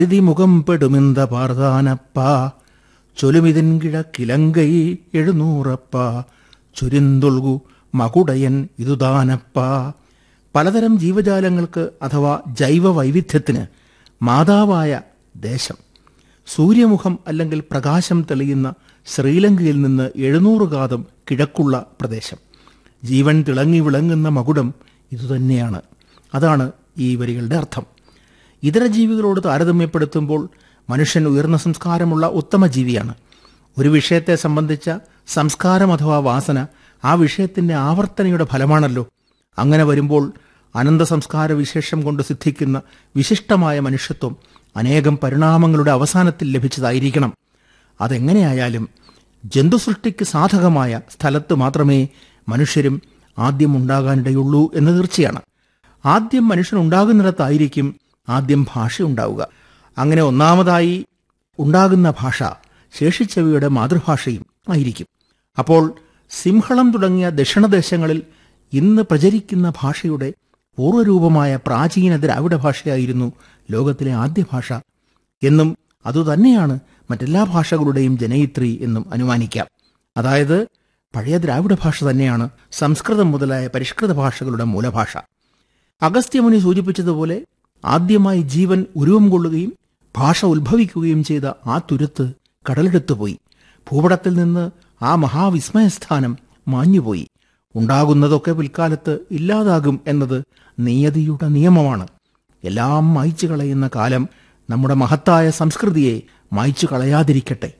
മുഖം പെടുമിന്ത പാർതാനപ്പ ചൊലുമിതിൻ കിഴക്കിലങ്കൈ എഴുന്നൂറപ്പ ചുരിന്തൊൽകു മകുടയൻ ഇതുദാനപ്പ പലതരം ജീവജാലങ്ങൾക്ക് അഥവാ ജൈവ വൈവിധ്യത്തിന് മാതാവായ ദേശം സൂര്യമുഖം അല്ലെങ്കിൽ പ്രകാശം തെളിയുന്ന ശ്രീലങ്കയിൽ നിന്ന് എഴുന്നൂറ് കാതം കിഴക്കുള്ള പ്രദേശം ജീവൻ തിളങ്ങി വിളങ്ങുന്ന മകുടം ഇതുതന്നെയാണ് അതാണ് ഈ വരികളുടെ അർത്ഥം ഇതര ജീവികളോട് താരതമ്യപ്പെടുത്തുമ്പോൾ മനുഷ്യൻ ഉയർന്ന സംസ്കാരമുള്ള ഉത്തമ ജീവിയാണ് ഒരു വിഷയത്തെ സംബന്ധിച്ച സംസ്കാരം അഥവാ വാസന ആ വിഷയത്തിന്റെ ആവർത്തനയുടെ ഫലമാണല്ലോ അങ്ങനെ വരുമ്പോൾ അനന്ത സംസ്കാര വിശേഷം കൊണ്ട് സിദ്ധിക്കുന്ന വിശിഷ്ടമായ മനുഷ്യത്വം അനേകം പരിണാമങ്ങളുടെ അവസാനത്തിൽ ലഭിച്ചതായിരിക്കണം അതെങ്ങനെയായാലും ജന്തുസൃഷ്ടിക്ക് സാധകമായ സ്ഥലത്ത് മാത്രമേ മനുഷ്യരും ആദ്യം ഉണ്ടാകാനിടയുള്ളൂ എന്ന് തീർച്ചയാണ് ആദ്യം മനുഷ്യൻ ഉണ്ടാകുന്നിടത്തായിരിക്കും ആദ്യം ഭാഷ ഉണ്ടാവുക അങ്ങനെ ഒന്നാമതായി ഉണ്ടാകുന്ന ഭാഷ ശേഷിച്ചവയുടെ മാതൃഭാഷയും ആയിരിക്കും അപ്പോൾ സിംഹളം തുടങ്ങിയ ദക്ഷിണദേശങ്ങളിൽ ഇന്ന് പ്രചരിക്കുന്ന ഭാഷയുടെ പൂർവ്വരൂപമായ പ്രാചീന ദ്രാവിഡ ഭാഷയായിരുന്നു ലോകത്തിലെ ആദ്യ ഭാഷ എന്നും അതുതന്നെയാണ് മറ്റെല്ലാ ഭാഷകളുടെയും ജനയിത്രി എന്നും അനുമാനിക്കാം അതായത് പഴയ ദ്രാവിഡ ഭാഷ തന്നെയാണ് സംസ്കൃതം മുതലായ പരിഷ്കൃത ഭാഷകളുടെ മൂലഭാഷ അഗസ്ത്യമുനി സൂചിപ്പിച്ചതുപോലെ ആദ്യമായി ജീവൻ ഉരുവം കൊള്ളുകയും ഭാഷ ഉത്ഭവിക്കുകയും ചെയ്ത ആ തുരുത്ത് കടലെടുത്തുപോയി ഭൂപടത്തിൽ നിന്ന് ആ മഹാവിസ്മയസ്ഥാനം മാഞ്ഞുപോയി ഉണ്ടാകുന്നതൊക്കെ പിൽക്കാലത്ത് ഇല്ലാതാകും എന്നത് നിയതിയുടെ നിയമമാണ് എല്ലാം മായ്ച്ചു കളയുന്ന കാലം നമ്മുടെ മഹത്തായ സംസ്കൃതിയെ മായ്ച്ചു കളയാതിരിക്കട്ടെ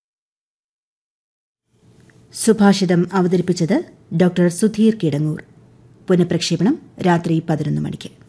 സുഭാഷിതം അവതരിപ്പിച്ചത് ഡോക്ടർ സുധീർ കിടങ്ങൂർ പുനഃപ്രക്ഷേപണം രാത്രി പതിനൊന്ന് മണിക്ക്